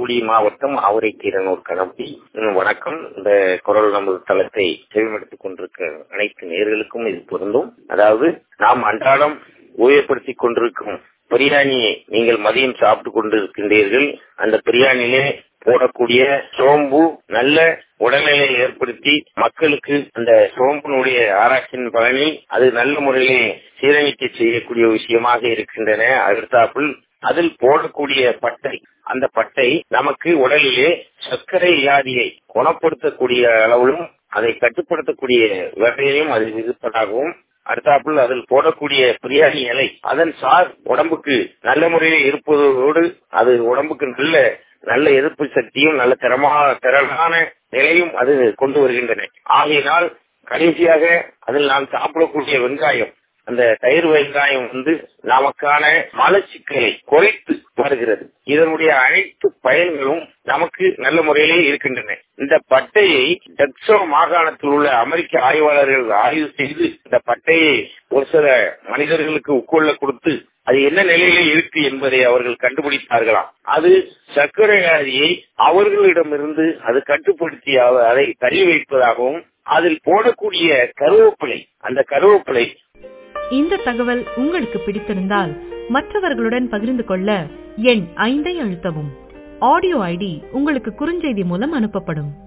தூத்துக்குடி மாவட்டம் ஆவரைக்கீரனூர் கணபதி ம், வணக்கம் இந்த குரல் நமது தளத்தை செவிமடுத்துக் கொண்டிருக்க அனைத்து நேர்களுக்கும் இது பொருந்தும் அதாவது நாம் அன்றாடம் உபயோகப்படுத்திக் கொண்டிருக்கும் பிரியாணியை நீங்கள் மதியம் சாப்பிட்டுக் கொண்டிருக்கின்றீர்கள் அந்த பிரியாணியிலே போடக்கூடிய சோம்பு நல்ல உடல்நிலை ஏற்படுத்தி மக்களுக்கு அந்த சோம்பினுடைய ஆராய்ச்சியின் பலனில் அது நல்ல முறையிலே சீரமைக்க செய்யக்கூடிய விஷயமாக இருக்கின்றன அடுத்தாப்புல் அதில் போடக்கூடிய பட்டை அந்த பட்டை நமக்கு உடலிலே சர்க்கரை வியாதியை குணப்படுத்தக்கூடிய அளவிலும் அதை கட்டுப்படுத்தக்கூடிய வகையிலும் அது இருப்பதாகவும் அடுத்தாப்புல் அதில் போடக்கூடிய பிரியாணி இலை அதன் சார் உடம்புக்கு நல்ல முறையில் இருப்பதோடு அது உடம்புக்கு நல்ல நல்ல எதிர்ப்பு சக்தியும் நல்ல திறமான திறனான நிலையும் அது கொண்டு வருகின்றன ஆகையினால் கடைசியாக அதில் நாம் சாப்பிடக்கூடிய வெங்காயம் அந்த தயிர் வெங்காயம் வந்து நமக்கான மலச்சிக்கலை குறைத்து வருகிறது இதனுடைய அனைத்து பயன்களும் நமக்கு நல்ல முறையிலே இருக்கின்றன இந்த பட்டையை டெக்ஸோ மாகாணத்தில் உள்ள அமெரிக்க ஆய்வாளர்கள் ஆய்வு செய்து இந்த பட்டையை ஒரு சில மனிதர்களுக்கு உட்கொள்ள கொடுத்து அது என்ன நிலையில இருக்கு என்பதை அவர்கள் கண்டுபிடித்தார்களாம் அது சர்க்கரை வியாதியை அவர்களிடமிருந்து அது கட்டுப்படுத்தி அவ- அதை தள்ளி வைப்பதாகவும் அதில் போடக்கூடிய கருவேப்பிலை அந்த கருவேப்பிலை இந்த தகவல் உங்களுக்கு பிடித்திருந்தால் மற்றவர்களுடன் பகிர்ந்து கொள்ள எண் ஐந்தை அழுத்தவும் ஆடியோ ஐடி உங்களுக்கு குறுஞ்செய்தி மூலம் அனுப்பப்படும்